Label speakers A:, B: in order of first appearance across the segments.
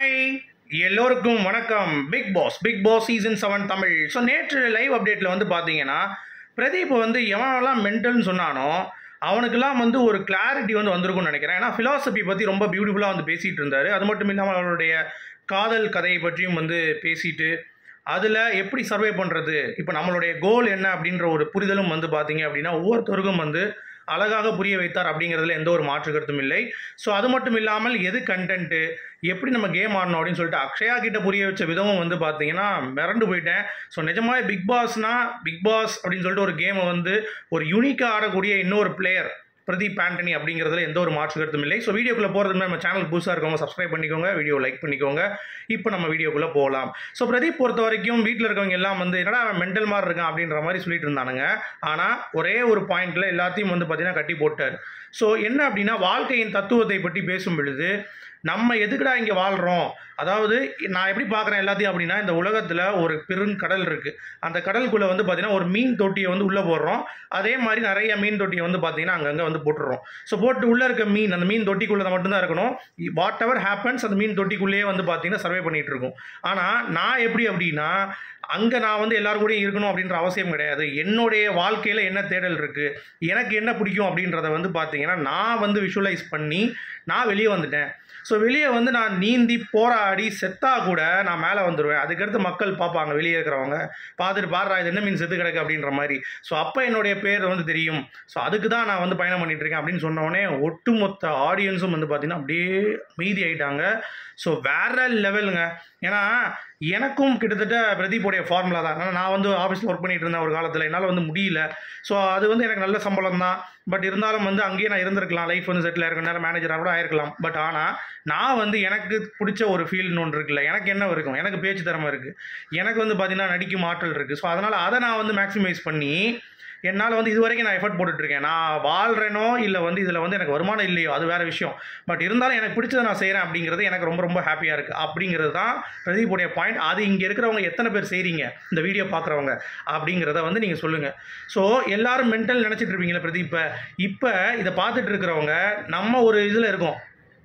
A: hi எல்லோருக்கும் வணக்கம் Bigg Boss Bigg Boss season seven Tamil so நேற்று லைவ் அப்டேட்டில் வந்து பார்த்தீங்கன்னா பிரதீப் வந்து எவனெல்லாம் மென்டல்னு சொன்னானோ அவனுக்கெல்லாம் வந்து ஒரு கிளாரிட்டி வந்து வந்திருக்கும்னு நினைக்கிறேன் ஏன்னா ஃபிலாசபி பற்றி ரொம்ப பியூட்டிஃபுல்லாக வந்து பேசிகிட்டு இருந்தார் அது மட்டும் இல்லாமல் அவருடைய காதல் கதையை பற்றியும் வந்து பேசிட்டு அதில் எப்படி சர்வே பண்ணுறது இப்போ நம்மளுடைய கோல் என்ன அப்படின்ற ஒரு புரிதலும் வந்து பார்த்தீங்க அப்படின்னா ஒவ்வொருத்தருக்கும் வந்து அழகாக புரிய வைத்தார் அப்படிங்கிறதுல எந்த ஒரு மாற்று கருத்தும் இல்லை ஸோ அது மட்டும் இல்லாமல் எது கண்டென்ட்டு எப்படி நம்ம கேம் ஆடணும் அப்படின்னு சொல்லிட்டு அக்ஷயா கிட்ட புரிய வச்ச விதமும் வந்து பார்த்தீங்கன்னா மிரண்டு போயிட்டேன் ஸோ நிஜமாவே பிக் பாஸ்னா பிக் பாஸ் அப்படின்னு சொல்லிட்டு ஒரு கேமை வந்து ஒரு யூனிக்காக ஆடக்கூடிய இன்னொரு பிளேயர் பிரதீப் ஆண்டனி அப்படிங்கிறதுல எந்த ஒரு மாற்று கருத்தும் இல்லை ஸோ வீடியோக்குள்ளே போகிறது நம்ம சேனல் புதுசாக இருக்கவங்க சப்ஸ்கிரைப் பண்ணிக்கோங்க வீடியோ லைக் பண்ணிக்கோங்க இப்போ நம்ம வீடியோக்குள்ளே போகலாம் ஸோ பிரதீப் பொறுத்த வரைக்கும் வீட்டில் இருக்கவங்க எல்லாம் வந்து என்னடா அவன் மென்டல் மாதிரி இருக்கான் அப்படின்ற மாதிரி சொல்லிட்டு இருந்தானுங்க ஆனால் ஒரே ஒரு பாயிண்ட்டில் எல்லாத்தையும் வந்து பார்த்தீங்கன்னா கட்டி போட்டார் ஸோ என்ன அப்படின்னா வாழ்க்கையின் தத்துவத்தை பற்றி பேசும் பொழுது நம்ம எதுக்குடா இங்கே வாழ்கிறோம் அதாவது நான் எப்படி பார்க்குறேன் எல்லாத்தையும் அப்படின்னா இந்த உலகத்தில் ஒரு பெருங்கடல் இருக்குது அந்த கடலுக்குள்ளே வந்து பார்த்திங்கன்னா ஒரு மீன் தொட்டியை வந்து உள்ளே போடுறோம் அதே மாதிரி நிறைய மீன் தொட்டியை வந்து பார்த்திங்கன்னா அங்கங்கே வந்து போட்டுடுறோம் ஸோ போட்டு உள்ளே இருக்க மீன் அந்த மீன் தொட்டிக்குள்ளே மட்டும்தான் இருக்கணும் வாட் எவர் ஹேப்பன்ஸ் அந்த மீன் தொட்டிக்குள்ளேயே வந்து பார்த்திங்கன்னா சர்வே பண்ணிகிட்டு இருக்கும் ஆனால் நான் எப்படி அப்படின்னா அங்கே நான் வந்து எல்லாரும் கூடயும் இருக்கணும் அப்படின்ற அவசியம் கிடையாது என்னுடைய வாழ்க்கையில் என்ன தேடல் இருக்குது எனக்கு என்ன பிடிக்கும் அப்படின்றத வந்து பார்த்தீங்கன்னா நான் வந்து விஷுவலைஸ் பண்ணி நான் வெளியே வந்துட்டேன் ஸோ வெளியே வந்து நான் நீந்தி போராடி செத்தா கூட நான் மேலே வந்துடுவேன் அதுக்கடுத்து மக்கள் பார்ப்பாங்க வெளியே இருக்கிறவங்க பார்த்துட்டு பாடுறா இது என்ன மீன் செத்து கிடக்கு அப்படின்ற மாதிரி ஸோ அப்போ என்னுடைய பேர் வந்து தெரியும் ஸோ அதுக்கு தான் நான் வந்து பயணம் பண்ணிட்டு இருக்கேன் அப்படின்னு சொன்னோடனே ஒட்டுமொத்த ஆடியன்ஸும் வந்து பார்த்தீங்கன்னா அப்படியே மீதி ஆயிட்டாங்க ஸோ வேற லெவலுங்க ஏன்னா எனக்கும் கிட்டத்தட்ட பிரதீப்போடைய ஃபார்முலா தான் ஏன்னா நான் வந்து ஆஃபீஸில் ஒர்க் பண்ணிட்டு இருந்தேன் ஒரு காலத்தில் என்னால் வந்து முடியல ஸோ அது வந்து எனக்கு நல்ல சம்பளம் தான் பட் இருந்தாலும் வந்து அங்கேயே நான் இருந்திருக்கலாம் லைஃப் வந்து செட்டில் ஆயிருக்க நேரம் மேனேஜராக கூட ஆயிருக்கலாம் பட் ஆனால் நான் வந்து எனக்கு பிடிச்ச ஒரு ஃபீல்டுன்னு ஒன்று இருக்குல்ல எனக்கு என்ன இருக்கும் எனக்கு பேச்சு திறமை இருக்குது எனக்கு வந்து பார்த்தீங்கன்னா நடிக்கும் ஆற்றல் இருக்குது ஸோ அதனால் அதை நான் வந்து மேக்ஸிமைஸ் பண்ணி என்னால் வந்து இது வரைக்கும் நான் எஃபர்ட் போட்டுட்ருக்கேன் நான் வாழ்கிறேனோ இல்லை வந்து இதில் வந்து எனக்கு வருமானம் இல்லையோ அது வேறு விஷயம் பட் இருந்தாலும் எனக்கு பிடிச்சதை நான் செய்கிறேன் அப்படிங்கிறது எனக்கு ரொம்ப ரொம்ப ஹாப்பியாக இருக்குது அப்படிங்கிறது தான் பிரதீப்புடைய பாயிண்ட் அது இங்கே இருக்கிறவங்க எத்தனை பேர் செய்கிறீங்க இந்த வீடியோ பார்க்குறவங்க அப்படிங்கிறத வந்து நீங்கள் சொல்லுங்கள் ஸோ எல்லாரும் மென்டல் நினச்சிட்டு இருப்பீங்களா பிரதீப்பை இப்போ இதை பார்த்துட்டு இருக்கிறவங்க நம்ம ஒரு இதில் இருக்கோம்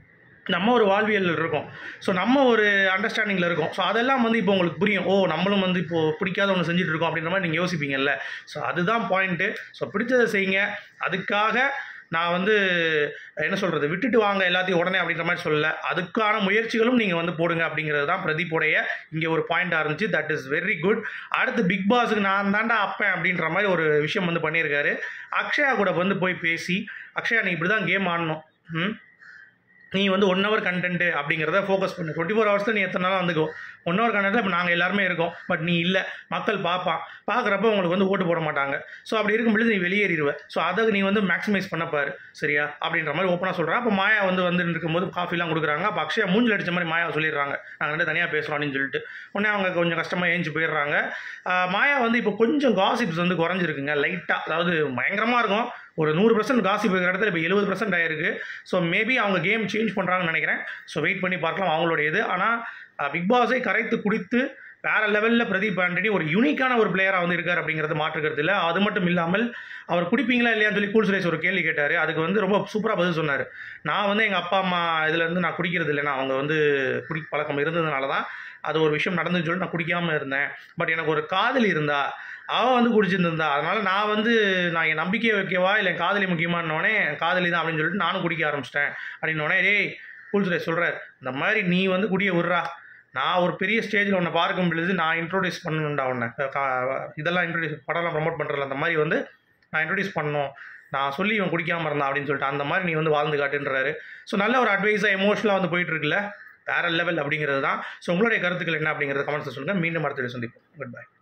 A: நம்ம ஒரு வாழ்வியல் இருக்கோம் ஸோ நம்ம ஒரு அண்டர்ஸ்டாண்டிங்கில் இருக்கோம் ஸோ அதெல்லாம் வந்து இப்போ உங்களுக்கு புரியும் ஓ நம்மளும் வந்து இப்போது பிடிக்காத ஒன்று செஞ்சுட்டு இருக்கோம் அப்படின்ற மாதிரி நீங்கள் யோசிப்பீங்கல்ல ஸோ அதுதான் பாயிண்ட்டு ஸோ பிடிச்சதை செய்யுங்க அதுக்காக நான் வந்து என்ன சொல்கிறது விட்டுட்டு வாங்க எல்லாத்தையும் உடனே அப்படின்ற மாதிரி சொல்லல அதுக்கான முயற்சிகளும் நீங்கள் வந்து போடுங்க அப்படிங்கிறது தான் பிரதீப்புடைய இங்கே ஒரு பாயிண்டாக இருந்துச்சு தட் இஸ் வெரி குட் அடுத்து பிக் பாஸுக்கு நான் தாண்டா அப்பேன் அப்படின்ற மாதிரி ஒரு விஷயம் வந்து பண்ணியிருக்காரு அக்ஷயா கூட வந்து போய் பேசி அக்ஷயா நீ இப்படி தான் கேம் ஆடணும் ம் நீ வந்து ஒன் ஹவர் கண்டென்ட்டு அப்படிங்கிறத ஃபோக்கஸ் பண்ணு டுவெண்ட்டி ஃபோர் ஹவர்ஸில் நீ எத்தனை நாள் வந்துக்கோ ஒன் ஹவர் கண்டென்ட்டில் இப்போ நாங்கள் எல்லாருமே இருக்கோம் பட் நீ இல்லை மக்கள் பார்ப்பான் பார்க்குறப்ப உங்களுக்கு வந்து ஓட்டு போட மாட்டாங்க ஸோ அப்படி இருக்கும் பொழுது நீ வெளியேறிடுவ ஸோ அதை நீ வந்து மேக்ஸிமைஸ் பண்ண பாரு சரியா அப்படின்ற மாதிரி ஓப்பனாக சொல்கிறேன் அப்போ மாயா வந்து வந்து இருக்கும்போது காஃபிலாம் கொடுக்குறாங்க அப்போ அக்ஷயா மூஞ்சில் அடிச்ச மாதிரி மாயா சொல்லிடுறாங்க நாங்கள் ரெண்டு தனியாக பேசுகிறோம் அப்படின்னு சொல்லிட்டு உடனே அவங்க கொஞ்சம் கஷ்டமாக ஏஞ்சி போயிடுறாங்க ஆஹ் மாயா வந்து இப்போ கொஞ்சம் காசிப்ஸ் வந்து குறைஞ்சிருக்குங்க லைட்டாக அதாவது பயங்கரமாக இருக்கும் ஒரு நூறு பர்சன்ட் காசிப் இருக்கிற இடத்துல இப்போ எழுபது பர்சன்ட் ஆயிருக்கு ஸோ மேபி அவங்க கேம் சேஞ்ச் பண்ணுறாங்கன்னு நினைக்கிறேன் ஸோ வெயிட் பண்ணி பார்க்கலாம் அவங்களோட இது ஆனால் பிக் பாஸை கரைத்து குடித்து வேற லெவலில் பிரதீப் ஆண்டனி ஒரு யூனிக்கான ஒரு பிளேயராக வந்து இருக்கார் அப்படிங்கிறது மாற்றுக்கிறது இல்லை அது மட்டும் இல்லாமல் அவர் குடிப்பீங்களா இல்லையான்னு சொல்லி கூல் சுரேஷ் ஒரு கேள்வி கேட்டார் அதுக்கு வந்து ரொம்ப சூப்பராக பதில் சொன்னார் நான் வந்து எங்கள் அப்பா அம்மா இதுலேருந்து நான் குடிக்கிறது இல்லைன்னா அவங்க வந்து குடி பழக்கம் இருந்ததுனால தான் அது ஒரு விஷயம் நடந்துன்னு சொல்லி நான் குடிக்காமல் இருந்தேன் பட் எனக்கு ஒரு காதலி இருந்தா அவன் வந்து குடிச்சிருந்தா அதனால் நான் வந்து நான் என் நம்பிக்கையை வைக்கவா இல்லை என் காதலி முக்கியமானோடனே காதலி தான் அப்படின்னு சொல்லிட்டு நானும் குடிக்க ஆரம்பிச்சிட்டேன் அப்படின்னோடனே டேய் கூல் சுரேஷ் சொல்கிறார் இந்த மாதிரி நீ வந்து குடிய விட்றா நான் ஒரு பெரிய ஸ்டேஜில் உன்னை பார்க்கும் பொழுது நான் இன்ட்ரோடியூஸ் பண்ணணும்டா உன்னை கா- இதெல்லாம் இன்ட்ரோடியூஸ் படம்லாம் ப்ரமோட் பண்ணுறல அந்த மாதிரி வந்து நான் இன்ட்ரோடியூஸ் பண்ணணும் நான் சொல்லி இவன் குடிக்காமல் இருந்தான் அப்படின்னு சொல்லிட்டு அந்த மாதிரி நீ வந்து வாழ்ந்து காட்டுன்றாரு ஸோ நல்ல ஒரு அட்வைஸாக எமோஷனலாக வந்து போயிட்டு இருக்குல்ல வேற லெவல் அப்படிங்கிறது தான் ஸோ உங்களுடைய கருத்துக்கள் என்ன அப்படிங்கிறத கமெண்ட்ஸில் சொல்லுங்கள் மீண்டும் அடுத்த வீடியோ சந்திப்போம் குட் பை